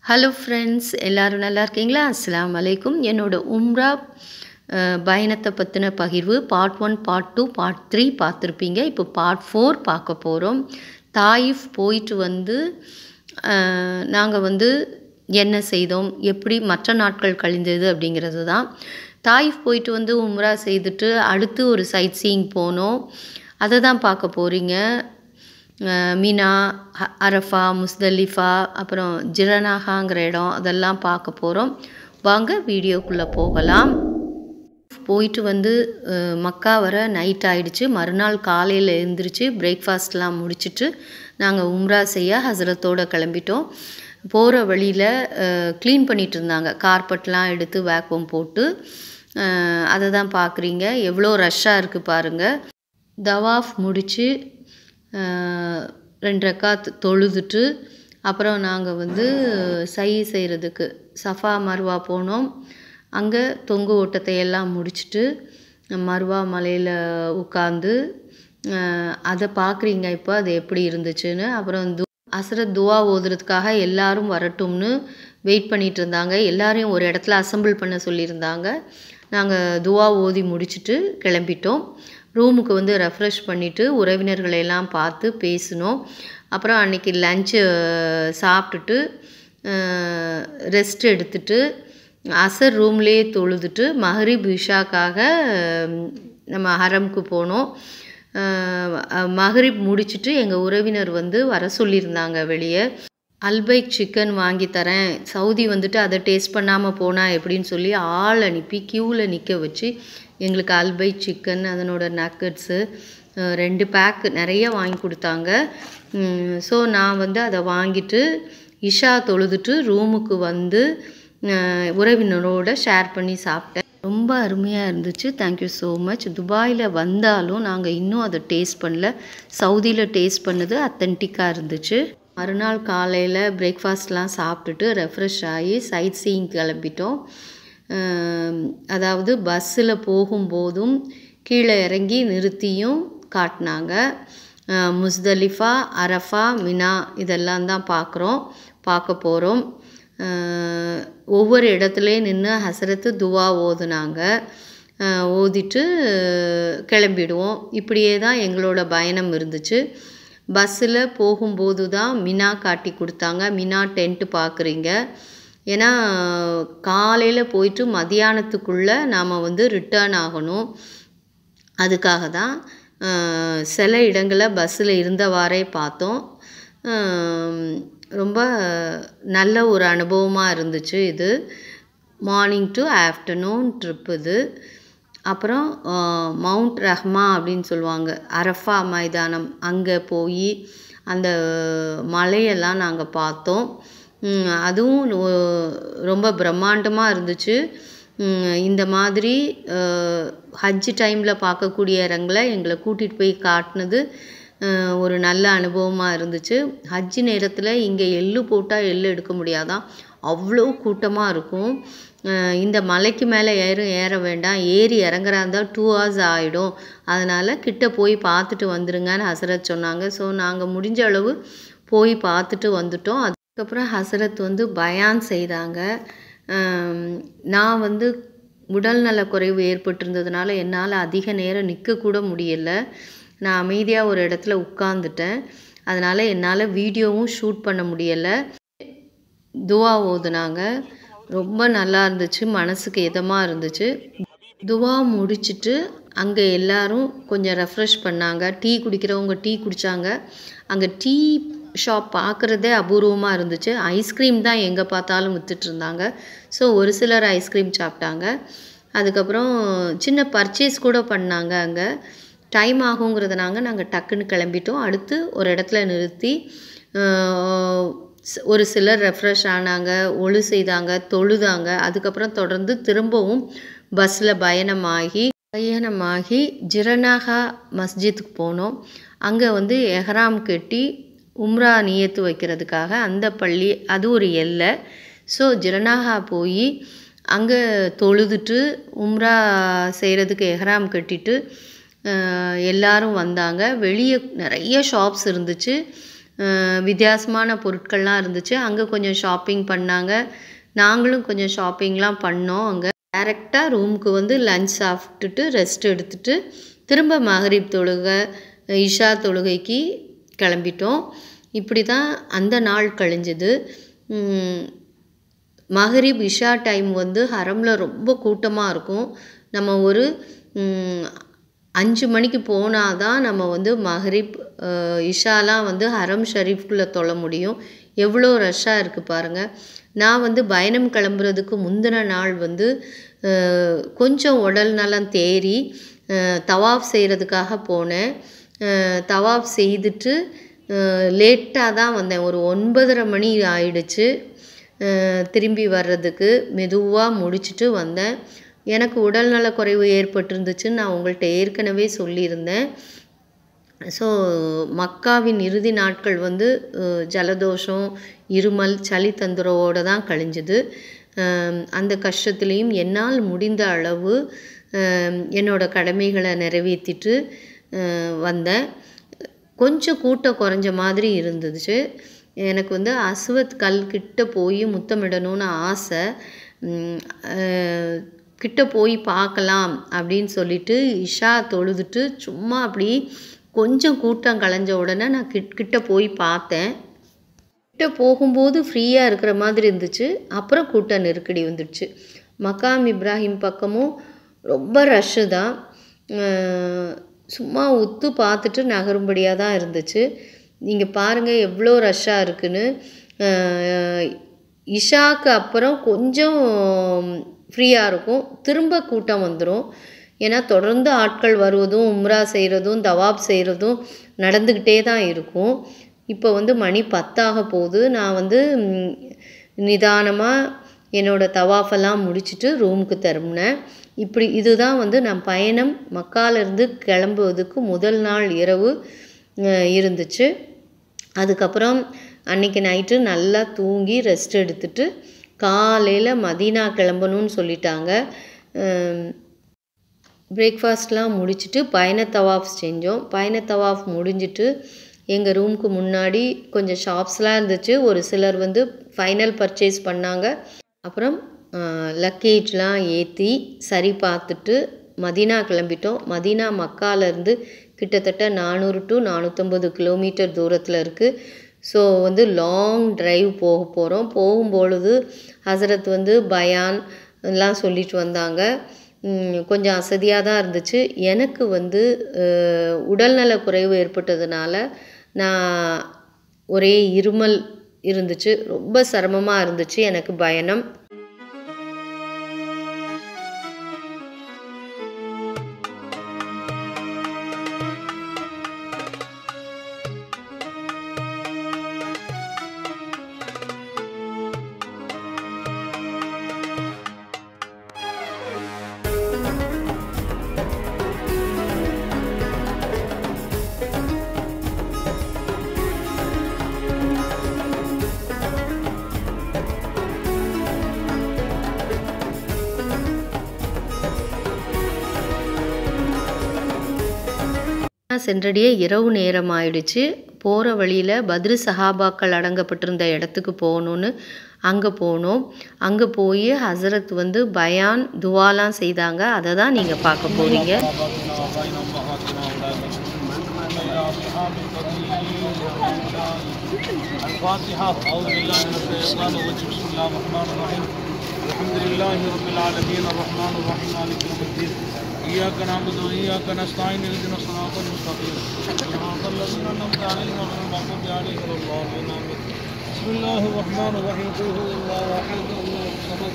hello friends எல்லோரும் நல்லா இருக்கீங்களா அஸ்ஸலாமு அலைக்கும் என்னோடய உம்ரா அஹ், பயணத்தை பற்றின பகிர்வு part one part two part three பார்த்துருப்பீங்க இப்போ பார்ட் ஃபோர் பார்க்க போகிறோம் தாயிஃப் போயிட்டு வந்து நாங்கள் வந்து என்ன செய்தோம் எப்படி மற்ற நாட்கள் கழிந்தது அப்படிங்கிறது தான் தாயிஃப் போயிட்டு வந்து உம்ரா செய்துட்டு அடுத்து ஒரு சைட் சீயிங் போனோம் அதை தான் பார்க்க போகிறீங்க அஹ் மினா ஹ- அரஃபா முஸ்தலிஃபா அப்புறம் ஜிரனாகாங்கிற இடம் அதெல்லாம் பார்க்க போகிறோம் வாங்க வீடியோக்குள்ளே போகலாம் போயிட்டு வந்து அஹ், மக்கா வர நைட் ஆயிடுச்சு மறுநாள் காலையில் எழுந்திரிச்சு பிரேக்ஃபாஸ்ட்லாம் முடிச்சிட்டு நாங்கள் உம்ரா செய்ய ஹசரத்தோடு கிளம்பிட்டோம் போகிற வழியில் க்ளீன் பண்ணிட்டு இருந்தாங்க கார்பெட்லாம் எடுத்து வேக்யூம் போட்டு அஹ், அதை தான் பார்க்குறீங்க எவ்வளோ ரஷ்ஷாக இருக்குது பாருங்கள் தவாஃப் முடித்து ரெண்டு ரக்காத் தொழுதுட்டு அப்புறம் நாங்கள் வந்து சை செய்கிறதுக்கு சஃபா மர்வா போனோம் அங்கே தொங்கு ஓட்டத்தை எல்லாம் முடிச்சுட்டு மர்வா மலையில் உட்காந்து அதை பார்க்குறீங்க இப்போ அது எப்படி இருந்துச்சுன்னு அப்புறம் து அசரத் துவா ஓதுறதுக்காக எல்லாரும் வரட்டும்னு வெயிட் பண்ணிட்டு இருந்தாங்க எல்லாரையும் ஒரு இடத்துல அசெம்பிள் பண்ண சொல்லியிருந்தாங்க நாங்கள் துவா ஓதி முடிச்சுட்டு கிளம்பிட்டோம் ரூமுக்கு வந்து ரெஃப்ரெஷ் பண்ணிவிட்டு உறவினர்களை எல்லாம் பார்த்து பேசினோம் அப்புறம் அன்றைக்கி லஞ்சு சாப்பிட்டுட்டு ரெஸ்ட் எடுத்துட்டு அசர் ரூம்லேயே தொழுதுட்டு மஹரிப் இஷாக்காக அஹ், நம்ம ஹரம்க்கு போனோம் அஹ், மஹரிப் முடிச்சிட்டு எங்கள் உறவினர் வந்து வர சொல்லியிருந்தாங்க வெளியே அல்பைக் சிக்கன் வாங்கி தரேன் சவுதி வந்துட்டு அதை டேஸ்ட் பண்ணாமல் போனால் எப்படின்னு சொல்லி ஆள் அனுப்பி க்யூவில் நிற்க வச்சு எங்களுக்கு அல்பைக் சிக்கன் அதனோட நக்கட்ஸு ரெண்டு பேக் நிறைய வாங்கி கொடுத்தாங்க ஸோ நான் வந்து அதை வாங்கிட்டு இஷா தொழுதுட்டு ரூமுக்கு வந்து அஹ், உறவினரோட ஷேர் பண்ணி சாப்பிட்டேன் ரொம்ப அருமையாக இருந்துச்சு தேங்க்யூ ஸோ மச் துபாயில் வந்தாலும் நாங்கள் இன்னும் அதை டேஸ்ட் பண்ணல சவுதியில் டேஸ்ட் பண்ணது அத்தன்டிக்காக இருந்துச்சு மறுநாள் காலையில் பிரேக்ஃபாஸ்ட்லாம் சாப்பிட்டுட்டு ரெஃப்ரெஷ் ஆகி சைட் சீயிங் கிளம்பிட்டோம் அஹ், அதாவது பஸ்ஸில் போகும்போதும் கீழே இறங்கி நிறுத்தியும் காட்டினாங்க அஹ், முஸ்தலிஃபா அரஃபா மினா இதெல்லாம் தான் பார்க்குறோம் பார்க்க போகிறோம் அஹ் ஒவ்வொரு இடத்துலையும் நின்று ஹசரத்து துவா ஓதுனாங்க அஹ் ஓதிட்டு கிளம்பிடுவோம் இப்படியே தான் எங்களோட பயணம் இருந்துச்சு பஸ்ஸில் போகும்போது தான் மினா காட்டி கொடுத்தாங்க மினா டென்ட்டு பார்க்குறீங்க ஏன்னா காலையில் போயிட்டு மதியானத்துக்குள்ளே நாம் வந்து ரிட்டர்ன் ஆகணும் அதுக்காக தான் அஹ், சில இடங்களை பஸ்ஸில் இருந்தவாறே பார்த்தோம் அஹ், ரொம்ப நல்ல ஒரு அனுபவமாக இருந்துச்சு இது மார்னிங் டு ஆஃப்டர்நூன் ட்ரிப் இது அப்புறம் அஹ், மவுண்ட் ரஹ்மா அப்படின்னு சொல்லுவாங்க அரஃபா மைதானம் அங்கே போய் அந்த மலையெல்லாம் நாங்கள் பார்த்தோம் உம், அதுவும் ரொ- ரொம்ப பிரம்மாண்டமாக இருந்துச்சு உம், இந்த மாதிரி அஹ், ஹஜ் டைமில் பார்க்கக்கூடிய இடங்களை எங்களை கூட்டிகிட்டு போய் காட்டினது அஹ், ஒரு நல்ல அனுபவமாக இருந்துச்சு ஹஜ் நேரத்தில் இங்கே எள்ளு போட்டால் எள்ளு எடுக்க முடியாதான் அவ்வளோ கூட்டமாக இருக்கும் அஹ், இந்த மலைக்கு மேலே ஏற ஏற வேண்டாம் ஏறி இறங்குறா இருந்தால் டூ ஹவர்ஸ் ஆகிடும் அதனால் கிட்ட போய் பார்த்துட்டு வந்துருங்கன்னு ஹசரத் சொன்னாங்க ஸோ நாங்கள் முடிஞ்ச அளவு போய் பார்த்துட்டு வந்துட்டோம் அதுக்கப்புறம் ஹசரத் வந்து பயான் செய்தாங்க ஆம், நான் வந்து உடல்நல குறைவு ஏற்பட்டிருந்ததுனால என்னால் அதிக நேரம் நிற்கக்கூட முடியல நான் அமைதியாக ஒரு இடத்துல உட்காந்துட்டேன் அதனால் என்னால் வீடியோவும் ஷூட் பண்ண முடியலை துவா ஓதுனாங்க ரொம்ப நல்லா இருந்துச்சு மனசுக்கு இதமாக இருந்துச்சு துவா முடிச்சிட்டு அங்கே எல்லாரும் கொஞ்சம் ரெஃப்ரெஷ் பண்ணாங்க டீ குடிக்கிறவங்க டீ குடித்தாங்க அங்கே டீ ஷாப் பார்க்குறதே அபூர்வமாக இருந்துச்சு ஐஸ்கிரீம் தான் எங்கே பார்த்தாலும் வித்துட்டு இருந்தாங்க ஸோ ஒரு சிலர் ஐஸ்கிரீம் சாப்பிட்டாங்க அதுக்கப்புறம் சின்ன பர்ச்சேஸ் கூட பண்ணாங்க அங்கே டைம் ஆகுங்கிறதுனாங்க நாங்கள் டக்குன்னு கிளம்பிட்டோம் அடுத்து ஒரு இடத்துல நிறுத்தி ஆஹ், ஸ்- ஒரு சிலர் ரெஃப்ரெஷ் ஆனாங்க ஒழு செய்தாங்க தொழுதாங்க அதுக்கப்புறம் தொடர்ந்து திரும்பவும் பஸ்ஸில் பயணமாகி பயணமாகி ஜிரனாகா மஸ்ஜித்துக்கு போனோம் அங்கே வந்து எஹ்ராம் கட்டி உம்ரா நியத்து வைக்கிறதுக்காக அந்த பள்ளி அது ஒரு எல்லை ஸோ ஜிரனாகா போய் அங்கே தொழுதுட்டு உம்ரா செய்கிறதுக்கு எஹ்ராம் கட்டிட்டு அஹ், எல்லாரும் வந்தாங்க வெளியே நிறைய ஷாப்ஸ் இருந்துச்சு அஹ் வித்தியாசமான பொருட்கள்லாம் இருந்துச்சு அங்கே கொஞ்சம் ஷாப்பிங் பண்ணாங்க நாங்களும் கொஞ்சம் ஷாப்பிங்லாம் பண்ணோம் அங்கே டேரெக்டாக ரூமுக்கு வந்து லஞ்ச் சாப்பிட்டுட்டு ரெஸ்ட் எடுத்துட்டு திரும்ப மகரிப் தொழுகை இஷா தொழுகைக்கு கிளம்பிட்டோம் இப்படி தான் அந்த நாள் கழிஞ்சது உம், மகரிப் இஷா டைம் வந்து ஹரமில் ரொம்ப கூட்டமாக இருக்கும் நம்ம ஒரு ம், அஞ்சு மணிக்கு போனால் தான் நம்ம வந்து மஹரிப் அஹ், இஷாலாம் வந்து ஹரம் ஷரீஃப்குள்ளே தொழ முடியும் எவ்வளோ ரஷ்ஷாக இருக்குது பாருங்கள் நான் வந்து பயணம் கிளம்புறதுக்கு முந்தின நாள் வந்து அஹ், கொஞ்சம் உடல் நலம் தேறி அஹ், தவாஃப் செய்கிறதுக்காக போனேன் அஹ், தவாஃப் செய்துட்டு லேட்டாக தான் வந்தேன் ஒரு ஒன்பதரை மணி ஆயிடுச்சு அஹ், திரும்பி வர்றதுக்கு மெதுவாக முடிச்சிட்டு வந்தேன் எனக்கு உடல்நல குறைவு ஏற்பட்டிருந்துச்சுன்னு நான் உங்கள்கிட்ட ஏற்கனவே சொல்லியிருந்தேன் ஸோ மக்காவின் இறுதி நாட்கள் வந்து அஹ், ஜலதோஷம் இருமல் சளி தொந்தரவோடு தான் கழிஞ்சுது அஹ், அந்த கஷ்டத்துலேயும் என்னால் முடிந்த அளவு அஹ், என்னோட கடமைகளை நிறைவேற்றிட்டு அஹ், வந்தேன் கொஞ்சம் கூட்டம் குறைஞ்ச மாதிரி இருந்துச்சு எனக்கு வந்து அஸ்வத் கல் கிட்ட போய் முத்தமிடணும்னு ஆசை உம், அஹ், கிட்ட போய் பார்க்கலாம் அப்படின்னு சொல்லிட்டு இஷா தொழுதுட்டு சும்மா அப்படி கொஞ்சம் கூட்டம் கலைஞ்ச உடனே நான் கிட் கிட்ட போய் பார்த்தேன் கிட்ட போகும்போது ஃப்ரீயாக இருக்கிற மாதிரி இருந்துச்சு அப்புறம் கூட்ட நெருக்கடி வந்துடுச்சு மக்காம் இப்ராஹிம் பக்கமும் ரொம்ப ரஷ்ஷு தான் அஹ் சும்மா உத்து பார்த்துட்டு நகரும்படியாக தான் இருந்துச்சு நீங்கள் பாருங்கள் எவ்வளோ ரஷ்ஷாக இருக்குன்னு அஹ் இஷாக்கு அப்புறம் கொஞ்சம் ஃப்ரீயாக இருக்கும் திரும்ப கூட்டம் வந்துடும் ஏன்னா தொடர்ந்து ஆட்கள் வருவதும் உம்ரா செய்கிறதும் தவாப் செய்கிறதும் நடந்துக்கிட்டே தான் இருக்கும் இப்போ வந்து மணி பத்தாக போகுது நான் வந்து நிதானமாக என்னோடய தவாஃபெல்லாம் முடிச்சுட்டு ரூமுக்கு திரும்பினேன் இப்படி இதுதான் வந்து நான் பயணம் மக்காலேருந்து கிளம்புவதுக்கு முதல் நாள் இரவு அஹ், இருந்துச்சு அதுக்கப்புறம் அன்னைக்கு நைட்டு நல்லா தூங்கி ரெஸ்ட் எடுத்துட்டு காலையில் மதீனா கிளம்பணும்னு சொல்லிட்டாங்க பிரேக்ஃபாஸ்ட்லாம் முடிச்சுட்டு பயண தவாஃப் செஞ்சோம் பயண தவாஃப் முடிஞ்சிட்டு எங்கள் ரூமுக்கு முன்னாடி கொஞ்சம் ஷாப்ஸ்லாம் இருந்துச்சு ஒரு சிலர் வந்து ஃபைனல் பர்ச்சேஸ் பண்ணாங்க அப்புறம் லக்கேஜ்லாம் ஏற்றி சரி பார்த்துட்டு மதீனா கிளம்பிட்டோம் மதீனா மக்காலேருந்து கிட்டத்தட்ட நானூறு டு நானூற்றம்பது கிலோமீட்டர் தூரத்தில் இருக்குது ஸோ வந்து லாங் டிரைவ் போக போகிறோம் போகும்பொழுது ஹசரத் வந்து பயான் எல்லாம் சொல்லிட்டு வந்தாங்க உம், கொஞ்சம் அசதியாக தான் இருந்துச்சு எனக்கு வந்து அஹ், உடல்நல குறைவு ஏற்பட்டதுனால நான் ஒரே இருமல் இருந்துச்சு ரொம்ப சிரமமாக இருந்துச்சு எனக்கு பயணம் நான் சென்றடைய இரவு நேரம் ஆயிடுச்சு போகிற வழியில் பத்ரு சஹாபாக்கள் அடங்கப்பட்டிருந்த இடத்துக்கு போகணுன்னு அங்கே போனோம் அங்கே போய் ஹசரத் வந்து பயான் துவாலாம் செய்தாங்க அதை தான் நீங்கள் பார்க்க போகிறீங்க الفاتحة أعوذ بالله من الشيطان الرجيم بسم الله الرحمن الرحيم الحمد لله رب العالمين الرحمن الرحيم مالك يوم الدين إياك نعبد وإياك نستعين اهدنا الصراط المستقيم صراط الذين أنعمت عليهم غير المغضوب عليهم ولا الضالين آمين بسم الله الرحمن الرحيم قل هو الله أحد الله الصمد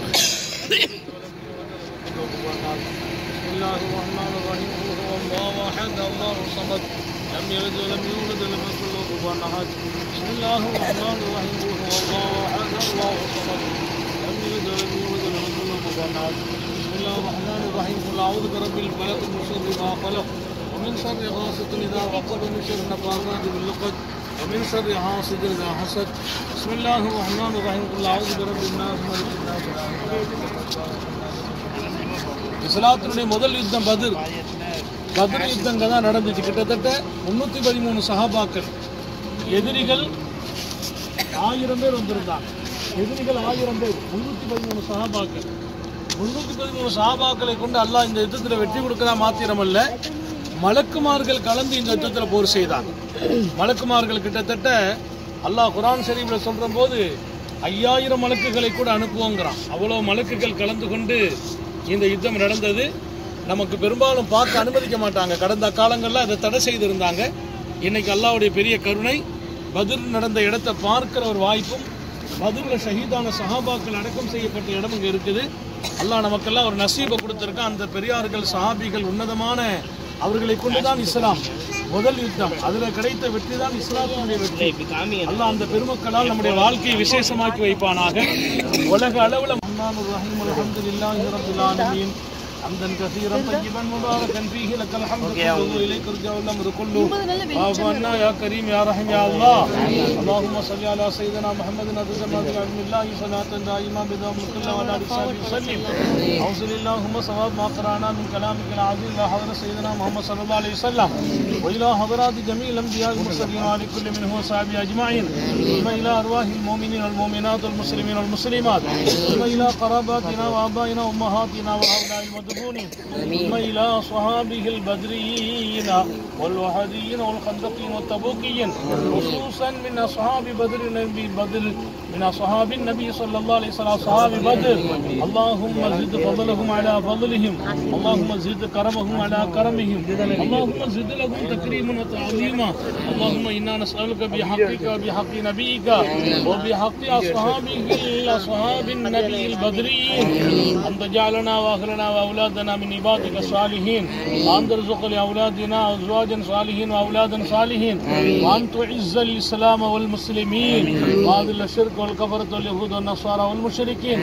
بسم الله الرحمن الرحيم قل هو الله أحد الله الصمد لم يلد ولم يولد ولم يكن له كفوا أحد بسم الله الرحمن الرحيم قل هو الله أحد الله الصمد لم يلد ولم يولد ولم يكن له كفوا أحد بسم الله الرحمن الرحيم قل أعوذ برب الفلق من شر ما خلق ومن شر غاسق إذا وقب ومن شر النفاثات في العقد ومن شر حاسد إذا حسد بسم الله الرحمن الرحيم قل أعوذ برب الناس ملك الناس إله الناس இஸ்லாத்தினுடைய முதல் யுத்தம் பதில் பதில் யுத்தங்க தான் நடந்துச்சு கிட்டத்தட்ட முன்னூற்றி பதிமூணு சஹாபாக்கள் எதிரிகள் ஆயிரம் பேர் வந்திருந்தாங்க எதிரிகள் ஆயிரம் பேர் முன்னூற்றி பதிமூணு சகாபாக்கள் முன்னூற்றி பதிமூணு சகாபாக்களை கொண்டு அல்லாஹ் இந்த யுத்தத்தில் வெற்றி கொடுக்கிறா மாத்திரமல்ல மலக்குமார்கள் கலந்து இந்த யுத்தத்தில் போர் செய்தாங்க மலக்குமார்கள் கிட்டத்தட்ட அல்லாஹ் குரான் ஷரீஃபில் சொல்ற போது ஐயாயிரம் மலக்குகளை கூட அனுப்புவோங்கிறான் அவ்வளோ மலக்குகள் கலந்து கொண்டு இந்த யுத்தம் நடந்தது நமக்கு பெரும்பாலும் பார்க்க அனுமதிக்க மாட்டாங்க கடந்த காலங்களில் அதை தடை செய்திருந்தாங்க இன்னைக்கு அல்லாஹ்வுடைய பெரிய கருணை பதில் நடந்த இடத்தை பார்க்கிற ஒரு வாய்ப்பும் பதில்ல ஷஹீதான சஹாபாக்கள் அடக்கம் செய்யப்பட்ட இடம் இங்கே இருக்குது அல்லாஹ் நமக்கெல்லாம் ஒரு நசீபை கொடுத்திருக்கான் அந்த பெரியார்கள் சஹாபிகள் உன்னதமான அவர்களை கொண்டுதான் இஸ்லாம் முதல் யுத்தம் அதுல கிடைத்த வெற்றி தான் இஸ்லாத்தினுடைய வெற்றி அல்லாஹ் அந்த பெருமக்களால் நம்முடைய வாழ்க்கையை விசேஷமாக்கி வைப்பானாக உலக அளவுல மன்னானுர் ரஹீம் அல்ஹம்துலில்லாஹி ரப்பில் ஆலமீன் حمدا كثيرا طيبا مباركا فيه لك الحمد كله اليك رجع الامر كله واعف عنا يا كريم يا رحيم يا الله اللهم صل على سيدنا محمد عبد ما في علم الله صلاه دائما بدوام كل وعلى اله وصحبه وسلم اوصل اللهم صواب ما قرانا من كلامك العظيم لا حضر سيدنا محمد صلى الله عليه وسلم والى حضرات جميع الانبياء المرسلين وعلى كل منهم وصحبه اجمعين ثم الى ارواح المؤمنين والمؤمنات والمسلمين والمسلمات ثم الى قراباتنا وابائنا وامهاتنا وابناء المدفونين ثم الى صحابه البدريين والوحديين والخندقين والتبوكيين خصوصا من اصحاب بدر النبي بدر من اصحاب النبي صلى الله عليه وسلم اصحاب بدر اللهم زد فضلهم على فضلهم اللهم زد كرمهم على كرمهم اللهم زد لهم تكريما وتعظيما اللهم انا نسالك بحقك وبحق نبيك وبحق اصحابه اصحاب النبي البدريين ان تجعلنا واهلنا واولادنا من عبادك الصالحين وان ترزق لاولادنا ازواجا صالحين واولادا صالحين وان تعز الاسلام والمسلمين واذل الشرك والكفره واليهود والنصارى والمشركين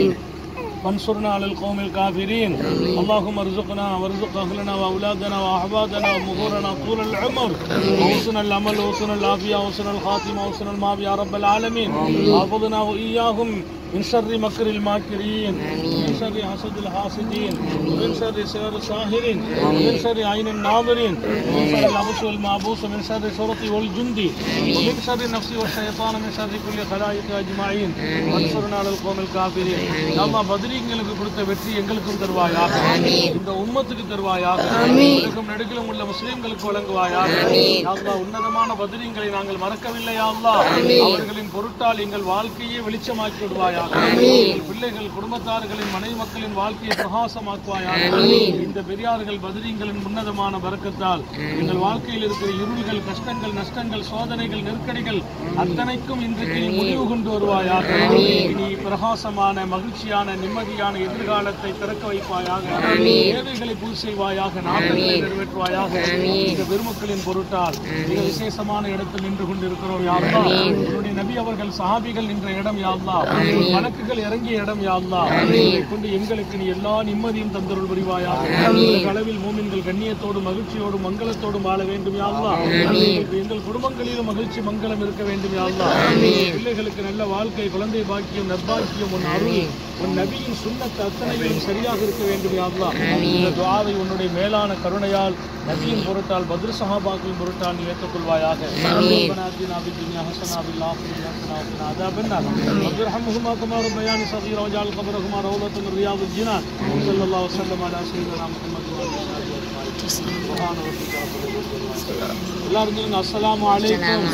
وانصرنا على القوم الكافرين اللهم ارزقنا وارزق اهلنا واولادنا واحبابنا ومغورنا طول العمر وحسن العمل وحسن العافيه وحسن الخاتمه وحسن الماء يا رب العالمين حافظنا واياهم من شر مكر الماكرين من شر حسد الحاسدين ومن شر سير الساهرين ومن شر عين الناظرين ومن شر العبس والمعبوس ومن شر الشرط والجند ومن شر النفس والشيطان من شر كل خلائق اجمعين وانصرنا على القوم الكافرين يا الله பதிரீங்களுக்கு கொடுத்த வெற்றி எங்களுக்கும் தருவாயாக இந்த உம்மத்துக்கு தருவாயாக உலகம் நடுக்கிலும் உள்ள முஸ்லிம்களுக்கு வழங்குவாயாக யா அல்லாஹ் உன்னதமான பதிரீங்களை நாங்கள் மறக்கவில்லை யா அல்லாஹ் அவர்களின் பொருட்டால் எங்கள் வாழ்க்கையை வெளிச்சமாக்கி விடுவாயாக எங்கள் பிள்ளைகள் குடும்பத்தார்களின் மனைவி மக்களின் வாழ்க்கையை பிரகாசமாக்குவாயாக இந்த பெரியார்கள் பதிரீங்களின் உன்னதமான பறக்கத்தால் எங்கள் வாழ்க்கையில் இருக்கிற இருள்கள் கஷ்டங்கள் நஷ்டங்கள் சோதனைகள் நெருக்கடிகள் அத்தனைக்கும் இன்றைக்கு முடிவு கொண்டு வருவாயாக இனி பிரகாசமான மகிழ்ச்சியான நிம்மதியான எதிர்காலத்தை திறக்க வைப்பாயாக தேவைகளை பூர்த்தி செய்வாயாக நாட்டங்களை நிறைவேற்றுவாயாக இந்த பெருமக்களின் பொருட்டால் மிக விசேஷமான இடத்தில் நின்று கொண்டிருக்கிறோம் யாருலா உன்னுடைய நபி அவர்கள் சஹாபிகள் நின்ற இடம் யாருலா வழக்குகள் இறங்கிய இடம் யாருலா இதை கொண்டு எங்களுக்கு நீ எல்லா நிம்மதியும் தந்தருள் புரிவாயாக உலக அளவில் மூமின்கள் கண்ணியத்தோடும் மகிழ்ச்சியோடும் மங்களத்தோடும் வாழ வேண்டும் யாருலா எங்கள் குடும்பங்களிலும் மகிழ்ச்சி மங்களம் இருக்க வேண்டும் யாருலா பிள்ளைகளுக்கு நல்ல வாழ்க்கை குழந்தை பாக்கியம் நற்பாக்கியம் உன் அருள் உன் நபியின் சுண்ணத்து அத்தனையும் சரியாக இருக்க வேண்டும் யாருலா இந்த துஆவை உன்னுடைய மேலான கருணையால் நபியின் பொருட்டால் பத்ர சஹாபாக்களின் பொருட்டால் நீ ஏற்றுக்கொள்வாயாக ربنا آتنا في الدنيا حسنة وفي الآخرة حسنة وقنا عذاب النار رب ارحمهما كما ربياني صغيرا واجعل قبرهما روضة من رياض الجنان صلى الله وسلم على سيدنا محمد وعلى آله وصحبه أجمعين سبحان ربك رب العزة عما يصفون எல்லாரும் சொல்லுங்க அஸ்ஸலாமு அலைக்கும்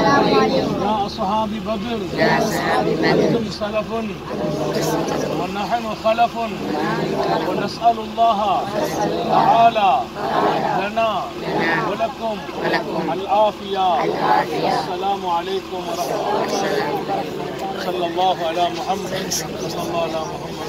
யா அஸ்ஹாபி பத்ர் أنتم سلف ونحن خلف ونسأل الله تعالى لنا ولكم العافية السلام عليكم ورحمة الله صلى الله على محمد صلى الله على محمد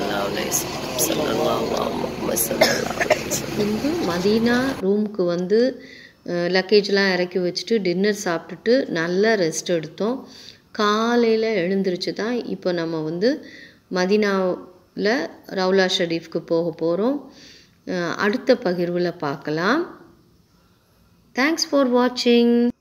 வந்து மதீனா ரூமுக்கு வந்து லக்கேஜ்லாம் இறக்கி வச்சுட்டு டின்னர் சாப்பிட்டுட்டு நல்லா ரெஸ்ட் எடுத்தோம் காலையில் எழுந்திரிச்சு தான் இப்போ நம்ம வந்து மதீனாவில் ரவுலா ஷரீஃப்க்கு போக போகிறோம் அடுத்த பகிர்வில் பார்க்கலாம் தேங்க்ஸ் ஃபார் வாட்சிங்